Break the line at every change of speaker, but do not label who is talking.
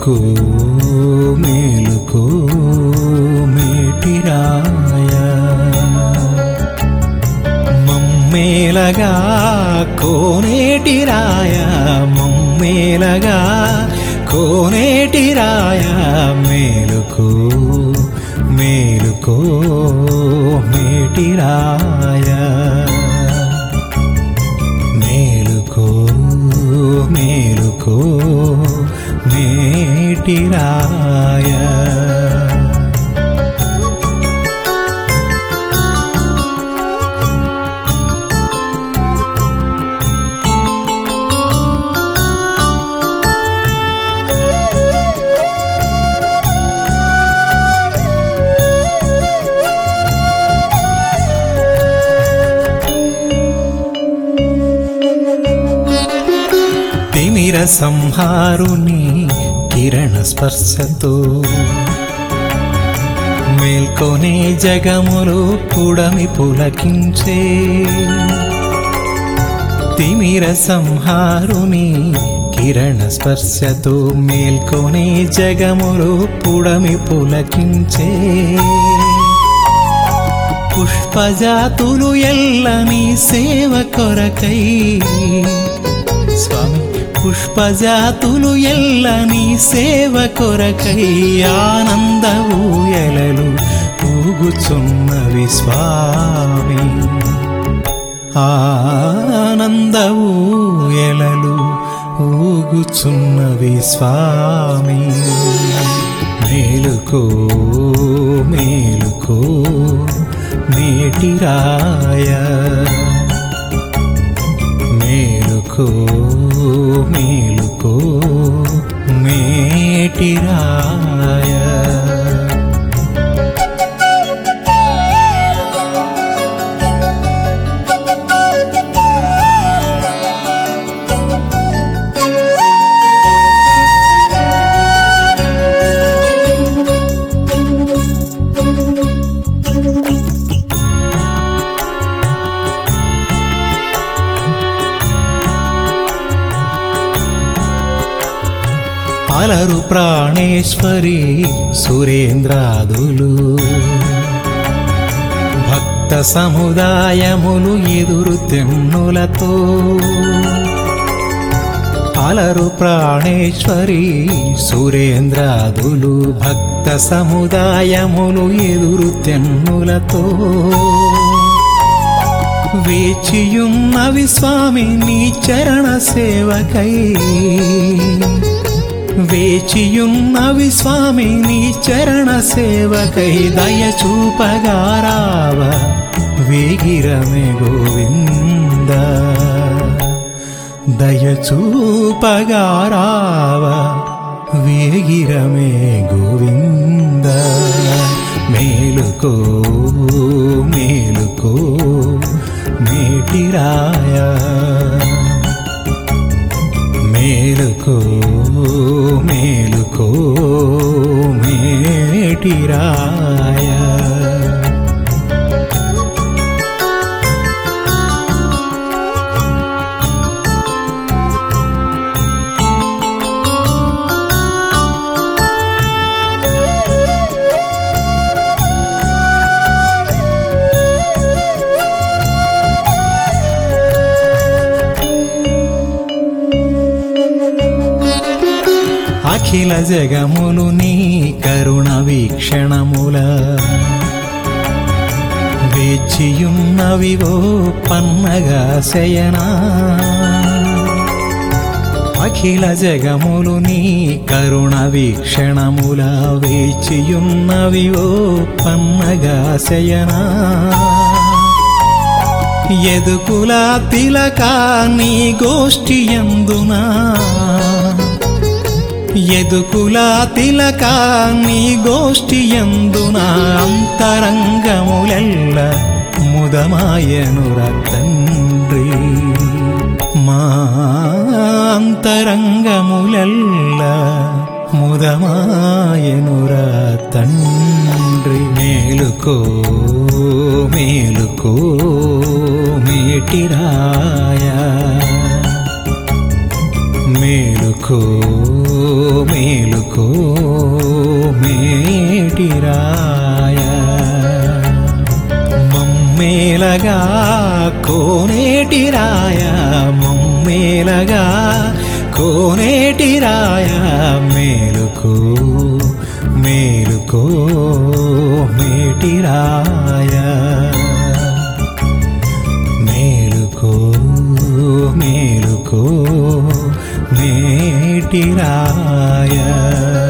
మేలుకో మేలుకో మేటిరాయ మమ్మేలగా కోనేటిరాయ మమ్మేలగా కోనేటిరాయ మేలుకో మేలుకో మేటిరాయ మేలుకో మేలుకో మేటిరాయ తిమిర సంహారుని కిరణ స్పర్శతో మేల్కొనే జగములు పుడమి పులకించే తిమిర సంహారుని కిరణ స్పర్శతో మేల్కొనే జగములు పుడమి పులకించే పుష్పజాతులు ఎల్లని సేవ కొరకై స్వామి పుష్పజాతులు ఎల్లని సేవ కొరకై ఆనంద ఊయలలు ఊగుచున్నవి స్వామి ఆనంద ఊయలలు ఊగుచున్నవి స్వామి మేలుకో మేలుకో మేటిరాయ మేలుకో మేలుకో మేటిరాయ అలరు ప్రాణేశ్వరి సురేంద్రాదులు భక్త సముదాయములు ఎదురు తెన్నులతో అలరు ప్రాణేశ్వరి సురేంద్రాదులు భక్త సముదాయములు ఎదురు తెన్నులతో వేచియున్నవి స్వామి నీ చరణ సేవకై వేచియున్నవి స్వామి నీ చరణ సేవకై దయ చూపగారావ వేగిరమే గోవింద దయ చూపగారావ వేగిరమే గోవింద మేలుకో మేలుకో మేటిరాయ మేలుకో మేలుకో మేటిరాయ అఖిల జగములు నీ కరుణ వీక్షణముల వేచియున్నవివో పన్నగా శయనా అఖిల జగములు నీ కరుణ వీక్షణముల వేచియున్నవివో పన్నగా శయనా ఎదుకులా తిలక నీ గోష్ఠి ఎందునా ఎదుకులా తిలక నీ గోష్ఠి ఎందున అంతరంగములెల్ల ముదమాయనుర తండ్రి మా అంతరంగములెల్ల ముదమాయనుర తండ్రి మేలుకో మేలుకో మేటిరాయ మేలుకో మేలుకో మేలుకో మేలుకో మేటిరాయ మేలుకో మేలుకో మేటిరాయ